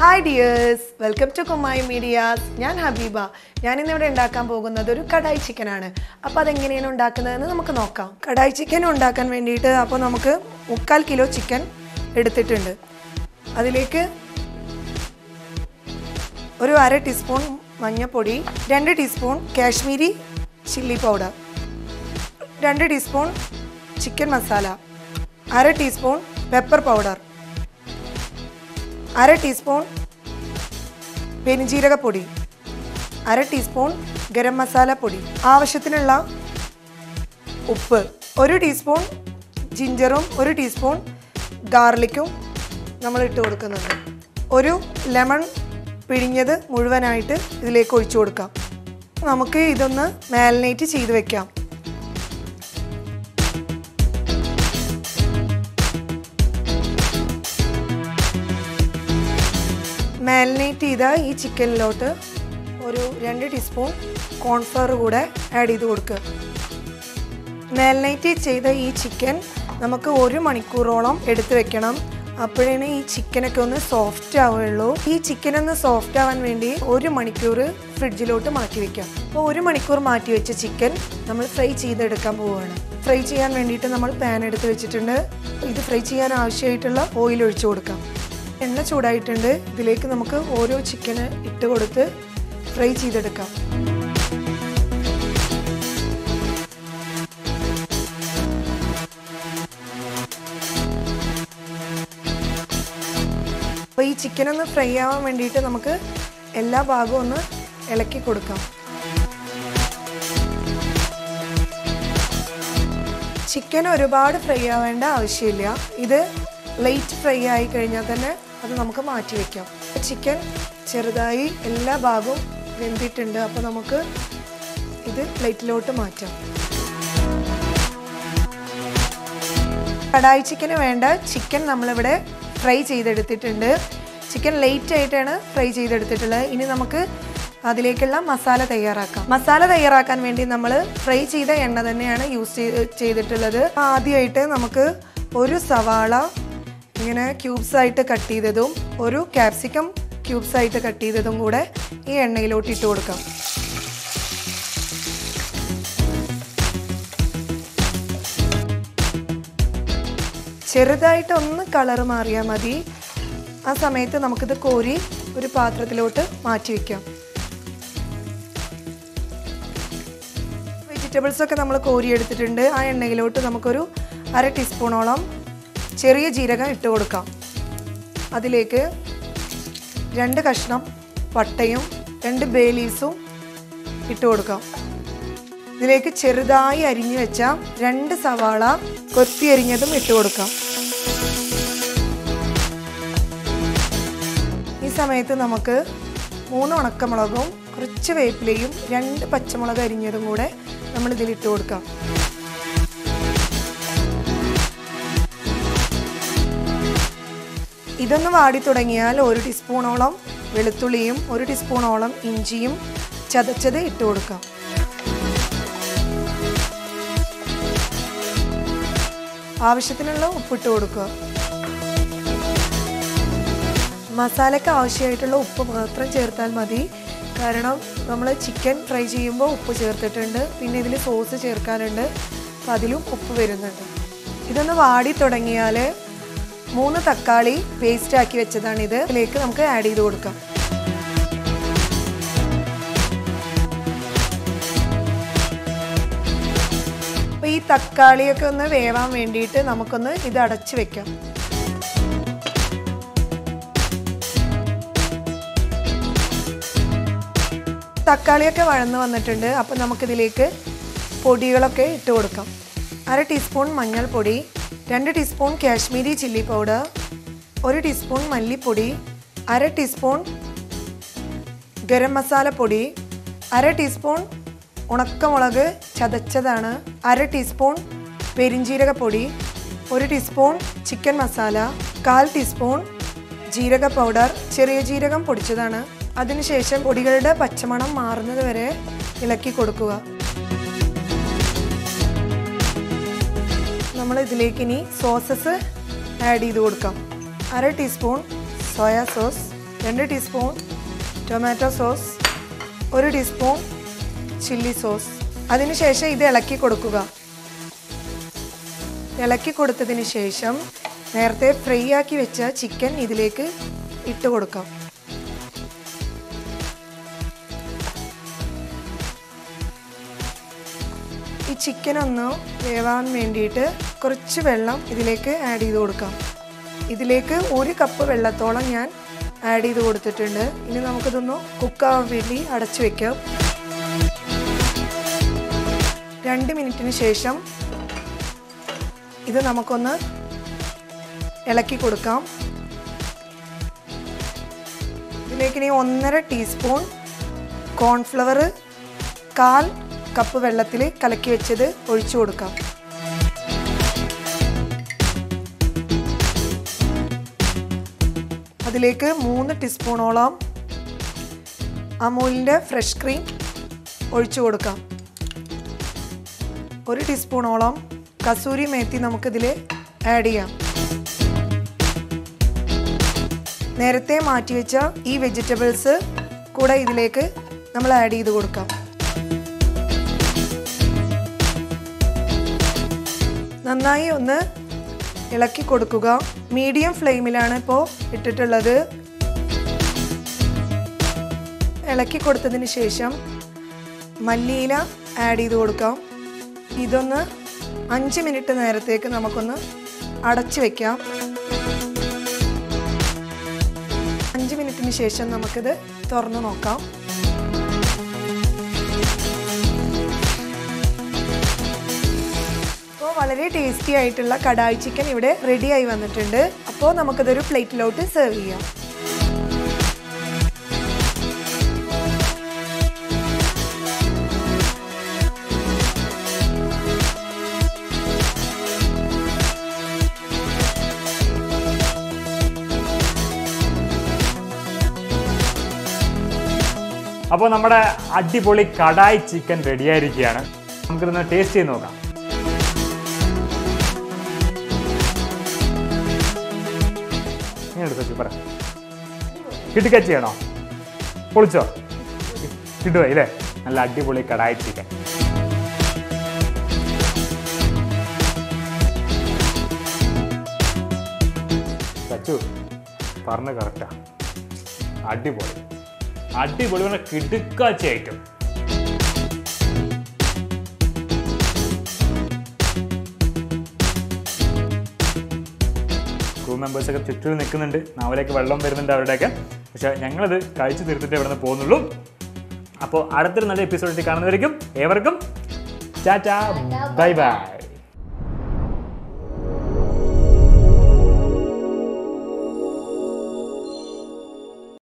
hi dears welcome to കുമ്മായി medias ഞാൻ ഹബീബ ഞാൻ ഇന്നിവിടെ ഉണ്ടാക്കാൻ പോകുന്നത് ഒരു കടായി ചിക്കനാണ് അപ്പോൾ അതെങ്ങനെയാണ് ഉണ്ടാക്കുന്നതെന്ന് നമുക്ക് നോക്കാം കടായി ചിക്കൻ ഉണ്ടാക്കാൻ വേണ്ടിയിട്ട് അപ്പോൾ നമുക്ക് മുക്കാൽ കിലോ ചിക്കൻ എടുത്തിട്ടുണ്ട് അതിലേക്ക് ഒരു അര ടീസ്പൂൺ മഞ്ഞൾപ്പൊടി രണ്ട് ടീസ്പൂൺ കാശ്മീരി ചില്ലി പൗഡർ രണ്ട് ടീസ്പൂൺ ചിക്കൻ മസാല അര ടീസ്പൂൺ പെപ്പർ പൗഡർ അര ടീസ്പൂൺ പെരുംജീരകപ്പൊടി അര ടീസ്പൂൺ ഗരം മസാല പൊടി ആവശ്യത്തിനുള്ള ഉപ്പ് ഒരു ടീസ്പൂൺ ജിഞ്ചറും ഒരു ടീസ്പൂൺ ഗാർലിക്കും നമ്മൾ ഇട്ട് കൊടുക്കുന്നുണ്ട് ഒരു ലെമൺ പിഴിഞ്ഞത് മുഴുവനായിട്ട് ഇതിലേക്ക് ഒഴിച്ചു കൊടുക്കാം നമുക്ക് ഇതൊന്ന് മാലിനേറ്റ് ചെയ്ത് വെക്കാം മാരിനേറ്റ് ചെയ്ത ഈ ചിക്കനിലോട്ട് ഒരു രണ്ട് ടീസ്പൂൺ കോൺഫ്ലവർ കൂടെ ആഡ് ചെയ്ത് കൊടുക്കുക മാരിനേറ്റ് ചെയ്ത ഈ ചിക്കൻ നമുക്ക് ഒരു മണിക്കൂറോളം എടുത്ത് വെക്കണം അപ്പോഴേ ഈ ചിക്കനൊക്കെ ഒന്ന് സോഫ്റ്റ് ആവുകയുള്ളൂ ഈ ചിക്കൻ ഒന്ന് സോഫ്റ്റ് ആവാൻ വേണ്ടി ഒരു മണിക്കൂർ ഫ്രിഡ്ജിലോട്ട് മാറ്റി വെക്കാം അപ്പോൾ ഒരു മണിക്കൂർ മാറ്റി വെച്ച ചിക്കൻ നമ്മൾ ഫ്രൈ ചെയ്തെടുക്കാൻ പോവുകയാണ് ഫ്രൈ ചെയ്യാൻ വേണ്ടിയിട്ട് നമ്മൾ പാൻ എടുത്ത് വെച്ചിട്ടുണ്ട് ഇത് ഫ്രൈ ചെയ്യാൻ ആവശ്യമായിട്ടുള്ള ഓയിൽ ഒഴിച്ചു കൊടുക്കാം എണ്ണ ചൂടായിട്ടുണ്ട് ഇതിലേക്ക് നമുക്ക് ഓരോ ചിക്കന് ഇട്ട് കൊടുത്ത് ഫ്രൈ ചെയ്തെടുക്കാം അപ്പോൾ ഈ ചിക്കൻ ഒന്ന് ഫ്രൈ ആവാൻ വേണ്ടിയിട്ട് നമുക്ക് എല്ലാ ഭാഗവും ഒന്ന് ഇളക്കി കൊടുക്കാം ചിക്കൻ ഒരുപാട് ഫ്രൈ ആവേണ്ട ആവശ്യമില്ല ഇത് ലൈറ്റ് ഫ്രൈ ആയി കഴിഞ്ഞാൽ തന്നെ അത് നമുക്ക് മാറ്റി വെക്കാം ചിക്കൻ ചെറുതായി എല്ലാ ഭാഗവും വെന്തിട്ടുണ്ട് അപ്പോൾ നമുക്ക് ഇത് പ്ലേറ്റിലോട്ട് മാറ്റാം കടായി ചിക്കന് വേണ്ട ചിക്കൻ നമ്മളിവിടെ ഫ്രൈ ചെയ്തെടുത്തിട്ടുണ്ട് ചിക്കൻ ലേറ്റ് ആയിട്ടാണ് ഫ്രൈ ചെയ്തെടുത്തിട്ടുള്ളത് ഇനി നമുക്ക് അതിലേക്കുള്ള മസാല തയ്യാറാക്കാം മസാല തയ്യാറാക്കാൻ വേണ്ടി നമ്മൾ ഫ്രൈ ചെയ്ത എണ്ണ തന്നെയാണ് യൂസ് ചെയ്തിട്ടുള്ളത് ആദ്യമായിട്ട് നമുക്ക് ഒരു സവാള ഇങ്ങനെ ക്യൂബ്സ് ആയിട്ട് കട്ട് ചെയ്തതും ഒരു ക്യാപ്സിക്കം ക്യൂബ്സ് ആയിട്ട് കട്ട് ചെയ്തതും കൂടെ ഈ എണ്ണയിലോട്ട് ഇട്ട് കൊടുക്കാം ചെറുതായിട്ട് ഒന്ന് കളർ മാറിയാൽ മതി ആ സമയത്ത് നമുക്കിത് കോരി ഒരു പാത്രത്തിലോട്ട് മാറ്റി വയ്ക്കാം വെജിറ്റബിൾസ് ഒക്കെ നമ്മൾ കോരി എടുത്തിട്ടുണ്ട് ആ എണ്ണയിലോട്ട് നമുക്കൊരു അര ടീസ്പൂണോളം ചെറിയ ജീരകം ഇട്ട് കൊടുക്കാം അതിലേക്ക് രണ്ട് കഷ്ണം പട്ടയും രണ്ട് ബേലീസും ഇട്ട് കൊടുക്കാം ഇതിലേക്ക് ചെറുതായി അരിഞ്ഞു വെച്ച രണ്ട് സവാള കൊത്തി അരിഞ്ഞതും ഇട്ട് കൊടുക്കാം ഈ സമയത്ത് നമുക്ക് മൂന്ന് ഉണക്കമുളകും കുറച്ച് വേപ്പിലയും രണ്ട് പച്ചമുളക് അരിഞ്ഞതും കൂടെ നമ്മൾ ഇതിൽ ഇട്ട് കൊടുക്കാം ഇതൊന്ന് വാടി തുടങ്ങിയാൽ ഒരു ടീസ്പൂണോളം വെളുത്തുള്ളിയും ഒരു ടീസ്പൂണോളം ഇഞ്ചിയും ചതച്ചത് ഇട്ട് കൊടുക്കാം ആവശ്യത്തിനുള്ള ഉപ്പിട്ട് കൊടുക്കുക മസാലയ്ക്ക് ആവശ്യമായിട്ടുള്ള ഉപ്പ് മാത്രം ചേർത്താൽ മതി കാരണം നമ്മൾ ചിക്കൻ ഫ്രൈ ചെയ്യുമ്പോൾ ഉപ്പ് ചേർത്തിട്ടുണ്ട് പിന്നെ ഇതിൽ സോസ് ചേർക്കാനുണ്ട് അപ്പം അതിലും ഉപ്പ് വരുന്നുണ്ട് ഇതൊന്ന് വാടി തുടങ്ങിയാൽ മൂന്ന് തക്കാളി പേസ്റ്റ് ആക്കി വെച്ചതാണിത് ഇതിലേക്ക് നമുക്ക് ആഡ് ചെയ്ത് കൊടുക്കാം അപ്പോൾ ഈ തക്കാളിയൊക്കെ ഒന്ന് വേവാൻ വേണ്ടിയിട്ട് നമുക്കൊന്ന് ഇത് അടച്ച് വെക്കാം തക്കാളിയൊക്കെ വഴന്ന് വന്നിട്ടുണ്ട് അപ്പോൾ നമുക്കിതിലേക്ക് പൊടികളൊക്കെ ഇട്ട് കൊടുക്കാം അര ടീസ്പൂൺ മഞ്ഞൾപ്പൊടി രണ്ട് ടീസ്പൂൺ കാശ്മീരി ചില്ലി പൗഡർ ഒരു ടീസ്പൂൺ മല്ലിപ്പൊടി അര ടീസ്പൂൺ ഗരം മസാല പൊടി അര ടീസ്പൂൺ ഉണക്കമുളക് ചതച്ചതാണ് അര ടീസ്പൂൺ പെരിഞ്ജീരകപ്പൊടി ഒരു ടീസ്പൂൺ ചിക്കൻ മസാല കാൽ ടീസ്പൂൺ ജീരക പൗഡർ ചെറിയ ജീരകം പൊടിച്ചതാണ് അതിനുശേഷം പൊടികളുടെ പച്ചമണം മാറുന്നത് വരെ ഇളക്കി കൊടുക്കുക നമ്മൾ ഇതിലേക്ക് ഇനി സോസസ് ആഡ് ചെയ്ത് കൊടുക്കാം അര ടീസ്പൂൺ സോയാ സോസ് രണ്ട് ടീസ്പൂൺ ടൊമാറ്റോ സോസ് ഒരു ടീസ്പൂൺ ചില്ലി സോസ് അതിനുശേഷം ഇത് ഇളക്കി കൊടുക്കുക ഇളക്കി കൊടുത്തതിന് ശേഷം നേരത്തെ ഫ്രൈ ആക്കി വെച്ച ചിക്കൻ ഇതിലേക്ക് ഇട്ട് കൊടുക്കാം ഈ ചിക്കൻ ഒന്ന് വേവാൻ വേണ്ടിയിട്ട് കുറച്ച് വെള്ളം ഇതിലേക്ക് ആഡ് ചെയ്ത് കൊടുക്കാം ഇതിലേക്ക് ഒരു കപ്പ് വെള്ളത്തോളം ഞാൻ ആഡ് ചെയ്ത് കൊടുത്തിട്ടുണ്ട് ഇനി നമുക്കിതൊന്ന് കുക്കാവാൻ വേണ്ടി അടച്ചു വെക്കാം രണ്ട് മിനിറ്റിന് ശേഷം ഇത് നമുക്കൊന്ന് ഇളക്കി കൊടുക്കാം ഇതിലേക്ക് ഇനി ഒന്നര ടീസ്പൂൺ കോൺഫ്ലവർ കാൽ കപ്പ് വെള്ളത്തിൽ കലക്കി വെച്ചത് ഒഴിച്ചു കൊടുക്കാം അതിലേക്ക് മൂന്ന് ടീസ്പൂണോളം അമൂലിൻ്റെ ഫ്രഷ് ക്രീം ഒഴിച്ചു കൊടുക്കാം ഒരു ടീസ്പൂണോളം കസൂരി മേത്തി നമുക്കിതിൽ ആഡ് ചെയ്യാം നേരത്തെ മാറ്റി വെച്ച ഈ വെജിറ്റബിൾസ് കൂടെ ഇതിലേക്ക് നമ്മൾ ആഡ് ചെയ്ത് കൊടുക്കാം നന്നായി ഒന്ന് ഇളക്കി കൊടുക്കുക മീഡിയം ഫ്ലെയിമിലാണ് ഇപ്പോൾ ഇട്ടിട്ടുള്ളത് ഇളക്കി കൊടുത്തതിന് ശേഷം മല്ലിയില ആഡ് ചെയ്ത് കൊടുക്കാം ഇതൊന്ന് അഞ്ച് മിനിറ്റ് നേരത്തേക്ക് നമുക്കൊന്ന് അടച്ചു വെക്കാം അഞ്ച് മിനിറ്റിന് ശേഷം നമുക്കിത് തുറന്നു നോക്കാം അപ്പോൾ വളരെ ടേസ്റ്റി ആയിട്ടുള്ള കടായി ചിക്കൻ ഇവിടെ റെഡിയായി വന്നിട്ടുണ്ട് അപ്പോൾ നമുക്കിതൊരു പ്ലേറ്റിലോട്ട് സെർവ് ചെയ്യാം അപ്പോൾ നമ്മുടെ അടിപൊളി കടായി ചിക്കൻ റെഡിയായിരിക്കുകയാണ് നമുക്കിതൊന്ന് ടേസ്റ്റ് ചെയ്ത് നോക്കാം എങ്ങനെയുണ്ട് സച്ചി പറ കിട്ടിക്കച്ചിയാണോ പൊളിച്ചോ കിട്ടുവായി അല്ലേ നല്ല അടിപൊളി കടായി ചിക്കൻ സച്ചു പറഞ്ഞ കറക്റ്റാ അടിപൊളി അടിപൊളി പറഞ്ഞ കിടുക്കാച്ചി ഐറ്റം ക്രൂ മെമ്പേഴ്സൊക്കെ ചുറ്റും നിൽക്കുന്നുണ്ട് നാവിലേക്ക് വെള്ളം വരുന്നുണ്ട് അവരുടെയൊക്കെ പക്ഷെ ഞങ്ങളത് കഴിച്ചു തീർത്തിട്ടേ ഇവിടെ നിന്ന് പോകുന്നുള്ളൂ അപ്പോൾ അടുത്തൊരു നല്ല എപ്പിസോഡിൽ കാണുന്നവരേക്കും ഏവർക്കും ടാറ്റാ ബൈ ബൈ